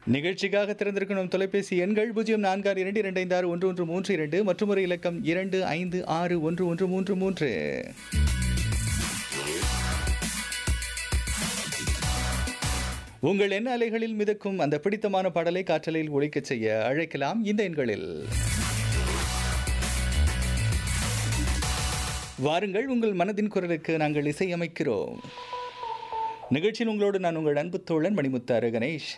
நிகழ்ச்சிக்காக திறந்திருக்கும் நம் தொலைபேசி எண்கள் பூஜ்ஜியம் நான்கு ஆறு இரண்டு இரண்டு ஐந்து ஆறு ஒன்று ஒன்று மூன்று இரண்டு மற்றும் ஒரு இலக்கம் இரண்டு ஐந்து ஆறு ஒன்று ஒன்று மூன்று மூன்று உங்கள் எண்ண அலைகளில் மிதக்கும் அந்த பிடித்தமான பாடலை காற்றலையில் ஒழிக்கச் செய்ய அழைக்கலாம் இந்த எண்களில் வாருங்கள் உங்கள் மனதின் குரலுக்கு நாங்கள் இசையமைக்கிறோம் நிகழ்ச்சியில் உங்களோடு நான் உங்கள் அன்பு தோழன் மணிமுத்தாறு கணேஷ்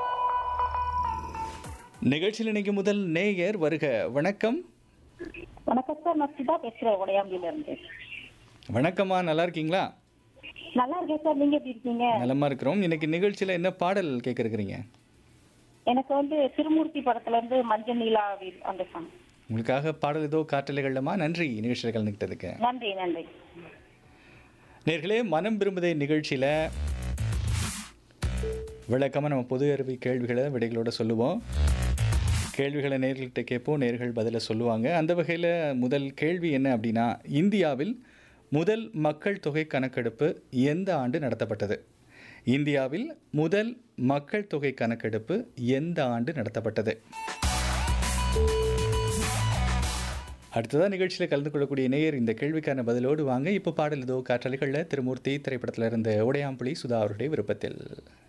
நிகழ்ச்சியில் இன்னைக்கு முதல் நேயர் வருக வணக்கம் வணக்கம் சார் நான் சுதா பேசுறேன் உடையாம்பில இருந்து வணக்கம்மா நல்லா இருக்கீங்களா நல்லா இருக்கேன் சார் நீங்க எப்படி இருக்கீங்க நலமா இருக்கிறோம் இன்னைக்கு நிகழ்ச்சியில் என்ன பாடல் கேட்க இருக்கிறீங்க எனக்கு வந்து திருமூர்த்தி படத்துல இருந்து மஞ்சள் நீலாவில் அந்த சாங் உங்களுக்காக பாடல் ஏதோ காற்றலைகள்லமா நன்றி நிகழ்ச்சியில் கலந்துக்கிட்டதுக்கு நன்றி நன்றி நேர்களே மனம் விரும்புதே நிகழ்ச்சியில் விளக்கமாக நம்ம பொது அறிவு கேள்விகளை விடைகளோட சொல்லுவோம் கேள்விகளை நேர்கள்கிட்ட கேட்போம் நேர்கள் பதிலை சொல்லுவாங்க அந்த வகையில் முதல் கேள்வி என்ன அப்படின்னா இந்தியாவில் முதல் மக்கள் தொகை கணக்கெடுப்பு எந்த ஆண்டு நடத்தப்பட்டது இந்தியாவில் முதல் மக்கள் தொகை கணக்கெடுப்பு எந்த ஆண்டு நடத்தப்பட்டது அடுத்ததாக நிகழ்ச்சியில் கலந்து கொள்ளக்கூடிய நேயர் இந்த கேள்விக்கான பதிலோடு வாங்க இப்போ பாடல் ஏதோ காற்றலைகளில் திருமூர்த்தி திரைப்படத்தில் இருந்த உடையாம்புலி சுதா அவருடைய விருப்பத்தில்